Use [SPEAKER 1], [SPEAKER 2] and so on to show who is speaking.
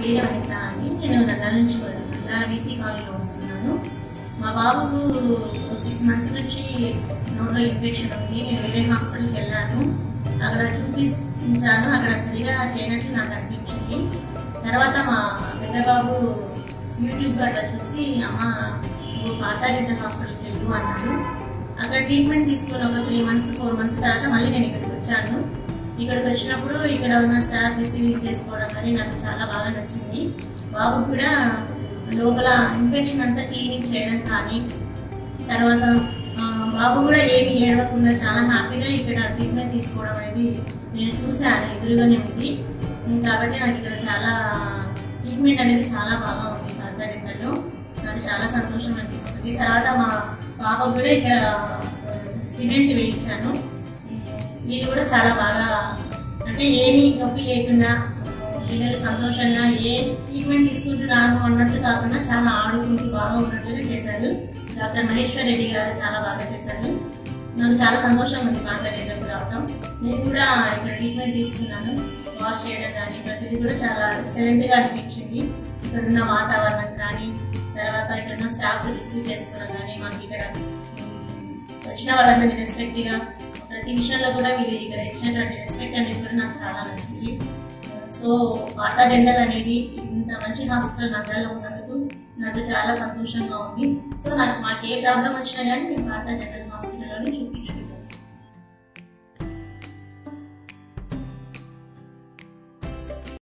[SPEAKER 1] పేరు అనిత అని నేను నంద్యాల నుంచి నంద్యాల బీసీ కాలనీలో ఉంటున్నాను మా బాబుకు సిక్స్ మంత్స్ నుంచి నోట్లో ఇన్ఫెక్షన్ ఉంది నేను వేరే హాస్పిటల్కి వెళ్ళాను అక్కడ చూపించాను అక్కడ సరిగా చేయనట్లు నాకు అనిపించింది తర్వాత మా పెద్ద బాబు యూట్యూబ్ అట్లా చూసి అమ్మ నువ్వు పాత డెంటల్ హాస్పిటల్కి వెళ్ళు అన్నాను అక్కడ ట్రీట్మెంట్ తీసుకుని ఒక త్రీ మంత్స్ ఫోర్ మంత్స్ తర్వాత మళ్ళీ నేను ఇక్కడికి వచ్చాను ఇక్కడికి వచ్చినప్పుడు ఇక్కడ ఉన్న స్టాఫ్ రిసీవింగ్ చేసుకోవడం కానీ నాకు చాలా బాగా నచ్చింది బాబు కూడా లోపల ఇన్ఫెక్షన్ అంతా క్లీనింగ్ చేయడం కానీ తర్వాత ఆ, బాబు కూడా ఏమి ఏడవకుండా చాలా హ్యాపీగా ఇక్కడ ట్రీట్మెంట్ తీసుకోవడం అనేది నేను చూసాను ఎదురుగానే ఉంది ఉమ్, కాబట్టి నాకు ఇక్కడ చాలా ట్రీట్మెంట్ అనేది చాలా బాగా ఉంది కర్తరికల్లో నాకు చాలా సంతోషం అనిపిస్తుంది తర్వాత మా పాప కూడా ఇక్కడ సిమెంట్ వేయించాను ఇది కూడా చాలా బాగా అంటే ఏమీ నొప్పి లేకుండా పిల్లలు సంతోషంగా ఏ ట్రీట్మెంట్ తీసుకుంటున్నాను అన్నట్టు కాకుండా చాలా ఆడుకుంటూ బాగా ఉన్నట్లుగా చేశారు డాక్టర్ మహేశ్వర్ రెడ్డి గారు చాలా బాగా చేశారు నాకు చాలా సంతోషం ఉంది కాంట్రాక్ట్ రావటం నేను కూడా ఇక్కడ ట్రీట్మెంట్ తీసుకున్నాను వాష్ చేయడం కానీ ప్రతిదీ కూడా చాలా ఎక్సలెంట్ గా అనిపించింది ఇక్కడ ఉన్న వాతావరణం కానీ తర్వాత ఇక్కడ ఉన్న స్టాఫ్స్ రిసీవ్ చేసుకోవడం కానీ మాకు ఇక్కడ ఉమ్, వచ్చిన వాళ్ళందరినీ రెస్పెక్ట్ గా ప్రతి విషయంలో కూడా వీళ్ళు ఇక్కడ ఇచ్చినటువంటి రెస్పెక్ట్ అనేది కూడా నాకు చాలా నచ్చింది సో వాటా డెంటల్ అనేది ఇంత మంచి హాస్పిటల్ నగరాల్లో ఉన్నందుకు నాకు చాలా సంతోషంగా ఉంది సో నాకు మాకు ఏ ప్రాబ్లం వచ్చినా కానీ మేము వాటా డెంటల్ హాస్పిటల్